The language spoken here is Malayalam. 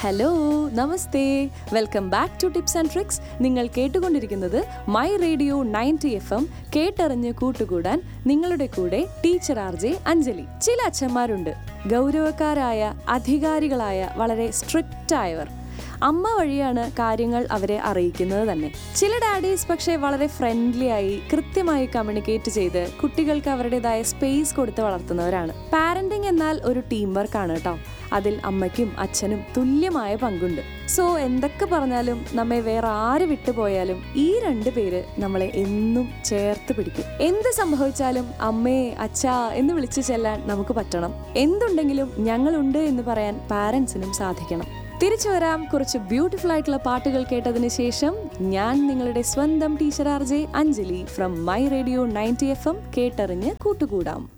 ഹലോ നമസ്തേ welcome back to tips and tricks നിങ്ങൾ കേട്ടുകൊണ്ടിരിക്കുന്നത് my radio ninety F M കേട്ടറിഞ്ഞ് കൂട്ടുകൂടാൻ നിങ്ങളുടെ കൂടെ ടീച്ചർ ആർ ജെ അഞ്ജലി ചില അച്ഛന്മാരുണ്ട് ഗൗരവക്കാരായ അധികാരികളായ വളരെ സ്ട്രിക്റ്റ് ആയവർ അമ്മ വഴിയാണ് കാര്യങ്ങൾ അവരെ അറിയിക്കുന്നത് തന്നെ ചില ഡാഡീസ് പക്ഷേ വളരെ ഫ്രണ്ട്ലി ആയി കൃത്യമായി കമ്മ്യൂണിക്കേറ്റ് ചെയ്ത് കുട്ടികൾക്ക് അവരുടേതായ സ്പേസ് കൊടുത്ത് വളർത്തുന്നവരാണ് പാരന്റിങ് എന്നാൽ ഒരു ടീം വർക്കാണ് കേട്ടോ അതിൽ അമ്മയ്ക്കും അച്ഛനും തുല്യമായ പങ്കുണ്ട് സോ എന്തൊക്കെ പറഞ്ഞാലും നമ്മെ വേറെ ആര് വിട്ടുപോയാലും ഈ രണ്ട് പേര് നമ്മളെ എന്നും ചേർത്ത് പിടിക്കും എന്ത് സംഭവിച്ചാലും അമ്മേ അച്ഛാ എന്ന് വിളിച്ചു ചെല്ലാൻ നമുക്ക് പറ്റണം എന്തുണ്ടെങ്കിലും ഞങ്ങളുണ്ട് എന്ന് പറയാൻ പാരൻസിനും സാധിക്കണം തിരിച്ചു വരാം കുറച്ച് ബ്യൂട്ടിഫുൾ ആയിട്ടുള്ള പാട്ടുകൾ കേട്ടതിന് ശേഷം ഞാൻ നിങ്ങളുടെ സ്വന്തം teacher R J Anjali from my radio ninety F M കേട്ടറിഞ്ഞ് കൂട്ടുകൂടാം